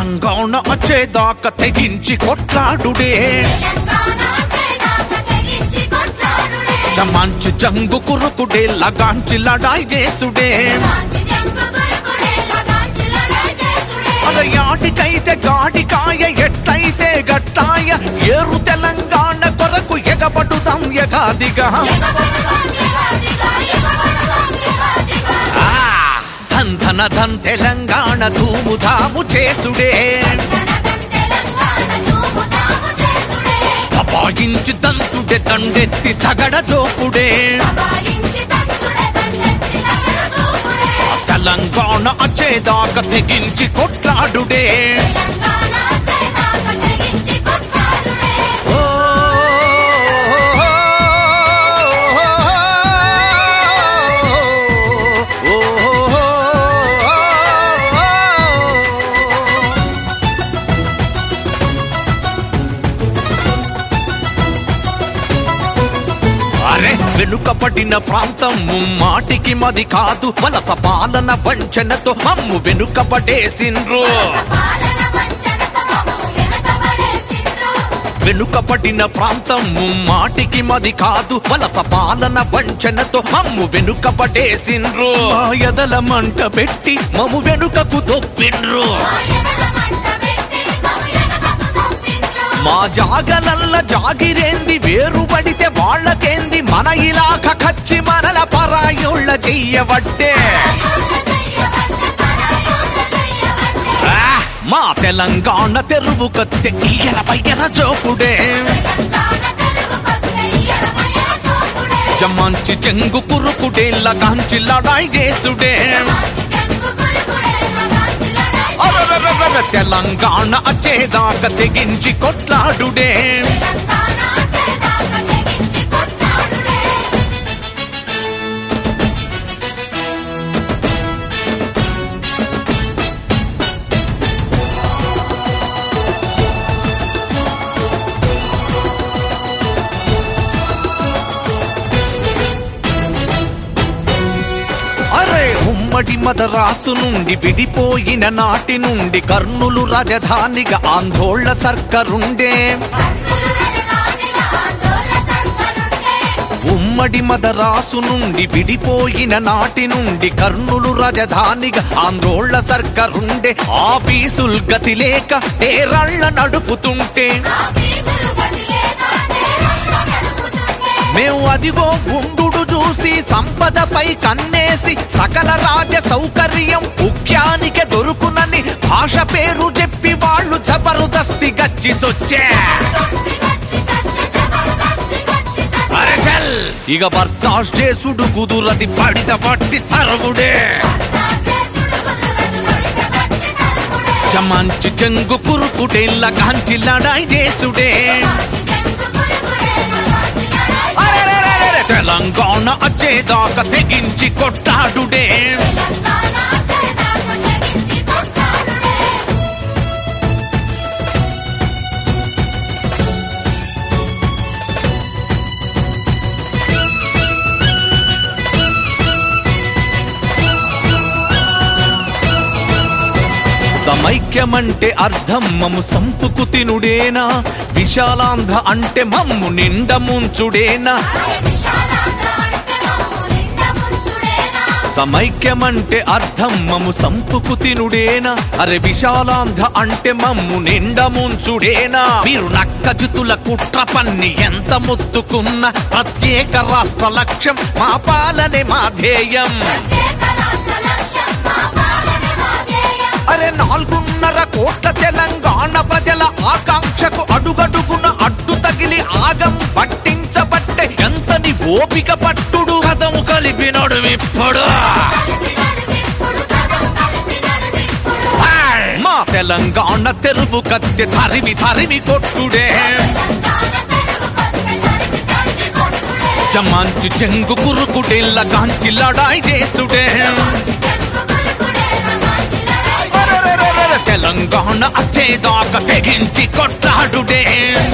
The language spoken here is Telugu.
తెలంగాణ వచ్చేదాకా తెగించి కొట్లాడుడే తెలంగాణ చేదాక తెగించి కొట్లాడుడే చమాంచి జంగు కురుకుడే లగాంచి లడాయి చేసుడే కాంచి జంగు గురుకుడే లగాంచి లడాయి చేసుడే అల యాటికైతే గాడికాయ ఎట్లయితే గట్టాయ ఏరు తెలంగాణ కొరకు ఎగబడుదాం ఎగాదిగా ఎగబడదాం ఎగాదిగా ఎగబడదాం ఎగాదిగా ఆ, ధన్ ధన ధన్ తెలంగాణ ధూము ధాము చేసుడే ధనధన్ తెలంగాణ ధూముధాము చేసుడే అపాయించి దంతుడే దండెత్తి తగడ దోపుడే సబాయించి దంచుడే దండెత్తి నగర చూపుడే తెలంగాణ వచ్చేదాకా తెగించి కొట్లాడుడే తెలంగాణ చేదాక తెగించి కొట్లాడుడే ఓ, ఓ, ఓ, అరే వెనుకబడిన ప్రాంతం మాటికి మది కాదు వలస పాలన వంచనతో మమ్ము వెనుకబడేసిండ్రు పాలన వంచనతో మమ్ము వెనకబడేసిండ్రు వెనుకబడిన ప్రాంతం మాటికి మది కాదు వలస పాలన వంచనతో మమ్ము వెనుకబడేసిండ్రు మా ఎదల మంట పెట్టి మమ్ము వెనుకకు దొప్పిండ్రు ఆయనల మంట పెట్టి మమ్ము వెనకకు తప్పిండ్రు మా జాగలల్ల జాగిరేంది వేరుబడితే వాళ్ళకేంది మన ఇలాక కచ్చి మనల పరాయోళ్ళ చెయ్యబట్టే పరాయోళ్ళ చెయ్యబట్టే పరాయోళ్ళ చెయ్యబట్టే ఆ, మా తెలంగాణ తెరువు కత్తె ఈయల పయ్యల జోపుడే తెలంగాణ తెలుగుకొస్తే ఇయరమయ్యల చూపుడే జమంచి చెంగు కురుకుడే లగాంచి లడాయి చేసుడే కాంచి జంగు గురుకుడే లగాంచి లడాయి అరరరరర తెలంగాణ అచ్చేదాకా తెగించి కొట్లాడుడే తెలంగాణ చేదాక తెగించి కొట్లాడుడే అరే ఉమ్మడి మదరాసు నుండి విడిపోయిన నాటి నుండి కర్నూలు రాజధానిగా ఆందోళన సర్కరుండే కర్నూలు రాజధానిగా ఆందోళన సర్కరుండే ఉమ్మడి మదరాసు నుండి విడిపోయిన నాటి నుండి కర్నూలు రాజధానిగా ఆందోళన సర్కరుండే ఆఫీసుల్ గతి లేక తేరళ్ళ నడుపుతుంటే ఆఫీసులు గదిలేక నేరళ్ళ నడుపుతుండే మేము అదిగో గుండుడు చూసి సంపదపై కన్నేసి సకల రాజ్య సౌకర్యం ముఖ్యానికి దొరుకునని భాష పేరు చెప్పి వాళ్ళు జబరుదస్తి గచ్చి సొచ్చే దస్తి గచ్చి సత్య జబర్దస్తి గచ్చి సత్య అరే చల్ ఇక బర్దాష్ చేసుడు కుదురది పడిత పట్టి తరుగుడే చేసుడు కుదురదు నడిక గట్టి తరుపుడే చమంచి చెంగు కురుకుడేళ్ళ కాంచి లడాయి చేసుడే కాంచి జంగు గురుకుడే లగాంచి లడాయి అరెరెరెరెరె, తెలంగాణ అచ్చేదాకా తెగించి కొట్టాడుడే తెలంగాణ చేదాక తెగించి కొట్లాడుడే సమైక్యమంటే అర్థం మమ్ము సంపుకు తినుడేనా విశాలాంధ్ర అంటే మమ్ము నిండ ముంచుడేనా విశాలాంధ్ర అంటే మమ్ము నిండ ముంచుడేనా సమైక్యమంటే అర్థం మమ్ము సంపుకు తినుడేనా అరే విశాలాంధ్ర అంటే మమ్ము నిండ ముంచుడేనా మీరు నక్కజుతుల కుట్ర పన్ని ఎంత ముత్తుకున్న ప్రత్యేక రాష్ట్ర లక్ష్యం మా పాలనే మా ధ్యేయం ప్రత్యేక రాష్ట్ర లక్ష్యం మా పాలనే మా ధ్యేయం అరే నాలుగున్నర కోట్ల తెలంగాణ ప్రజల ఆకాంక్షకు అడుగడుగున అడ్డు తగిలి ఆగం పట్టించబట్టే ఎంతని ఓపిక పట్టుడు కథము కలిపినడు ఇప్పుడు కలిపి నడివిప్పుడు కథం కలిపి నడివిప్పుడు హాయ్! మా తెలంగాణ తెరువు కత్తె తరిమి తరిమి కొట్టుడే తెలంగాణ తెలుగుకొస్తే తరిమి తరిమి కొట్టుడే జమాంచి చెంగు కురుకుడేళ్ళ కాంచి లడాయి చేసుడే కాంచి జంగు గురుకుడే లగాంచి లడాయి అరెరెరెరెరె, తెలంగాణ అచ్చేదాకా తెగించి కొట్లాడుడే